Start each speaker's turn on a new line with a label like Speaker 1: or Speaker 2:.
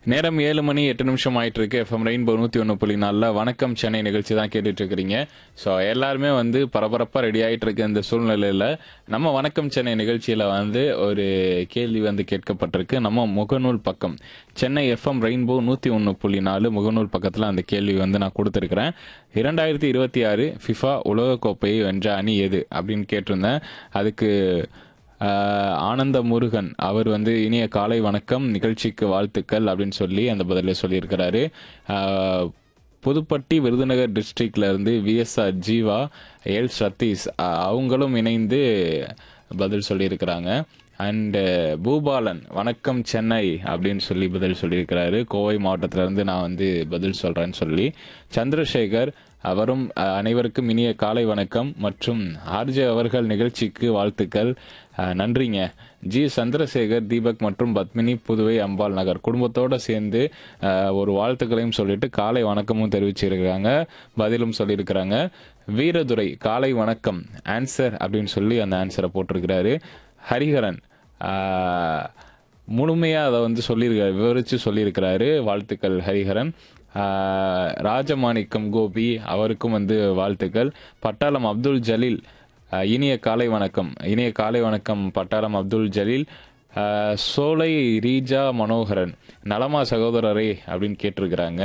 Speaker 1: நேரம் ஏழு மணி எட்டு நிமிஷம் ஆயிட்டு இருக்கு எஃப்எம் ரெயின்போ நூற்றி ஒன்று புள்ளி நாலில் வணக்கம் சென்னை நிகழ்ச்சி தான் கேட்டுட்டு இருக்கிறீங்க ஸோ எல்லாருமே வந்து பரபரப்பாக ரெடி ஆயிட்டு இருக்க இந்த சூழ்நிலையில் நம்ம வணக்கம் சென்னை நிகழ்ச்சியில் வந்து ஒரு கேள்வி வந்து கேட்கப்பட்டிருக்கு நம்ம முகநூல் பக்கம் சென்னை எஃப்எம் ரெயின்போ நூற்றி ஒன்று புள்ளி நாலு முகநூல் பக்கத்தில் அந்த கேள்வி வந்து நான் கொடுத்துருக்கிறேன் இரண்டாயிரத்தி இருபத்தி ஆறு ஃபிஃபா உலகக்கோப்பையை வென்ற அணி எது அப்படின்னு கேட்டிருந்தேன் அதுக்கு ஆஹ் ஆனந்த முருகன் அவர் வந்து இனிய காலை வணக்கம் நிகழ்ச்சிக்கு வாழ்த்துக்கள் அப்படின்னு சொல்லி அந்த பதிலில் சொல்லியிருக்கிறாரு ஆஹ் புதுப்பட்டி விருதுநகர் டிஸ்ட்ரிக்ட்ல இருந்து விஎஸ்ஆர் ஜீவா எல் சதீஷ் ஆஹ் அவங்களும் இணைந்து பதில் சொல்லியிருக்கிறாங்க அண்டு பூபாலன் வணக்கம் சென்னை அப்படின்னு சொல்லி பதில் சொல்லியிருக்கிறாரு கோவை மாவட்டத்துல இருந்து நான் வந்து பதில் சொல்றேன்னு சொல்லி சந்திரசேகர் அவரும் அஹ், அனைவருக்கும் இனிய காலை வணக்கம் மற்றும் ஆர்ஜே அவர்கள் நிகழ்ச்சிக்கு வாழ்த்துக்கள் அஹ், நன்றிங்க ஜி சந்திரசேகர் தீபக் மற்றும் பத்மினி புதுவை அம்பாள் நகர் குடும்பத்தோட சேர்ந்து அஹ், ஒரு வாழ்த்துக்களையும் சொல்லிட்டு காலை வணக்கமும் தெரிவிச்சிருக்கிறாங்க பதிலும் சொல்லியிருக்கிறாங்க வீரதுரை காலை வணக்கம் ஆன்சர் அப்படின்னு சொல்லி அந்த ஆன்சரை போட்டிருக்கிறாரு ஹரிஹரன் ஆஹ், முழுமையா அதை வந்து சொல்லியிருக்காரு விவரிச்சு சொல்லியிருக்கிறாரு வாழ்த்துக்கள் ஹரிஹரன் ஆஹ், ராஜமாணிக்கம் கோபி அவருக்கும் வந்து வாழ்த்துக்கள் பட்டாளம் அப்துல் ஜலீல் ஆஹ், இனிய காலை வணக்கம் இனிய காலை வணக்கம் பட்டாளம் அப்துல் ஜலீல் ஆஹ், சோலை ரீஜா மனோகரன் நலமா சகோதரரே அப்படின்னு கேட்டிருக்கிறாங்க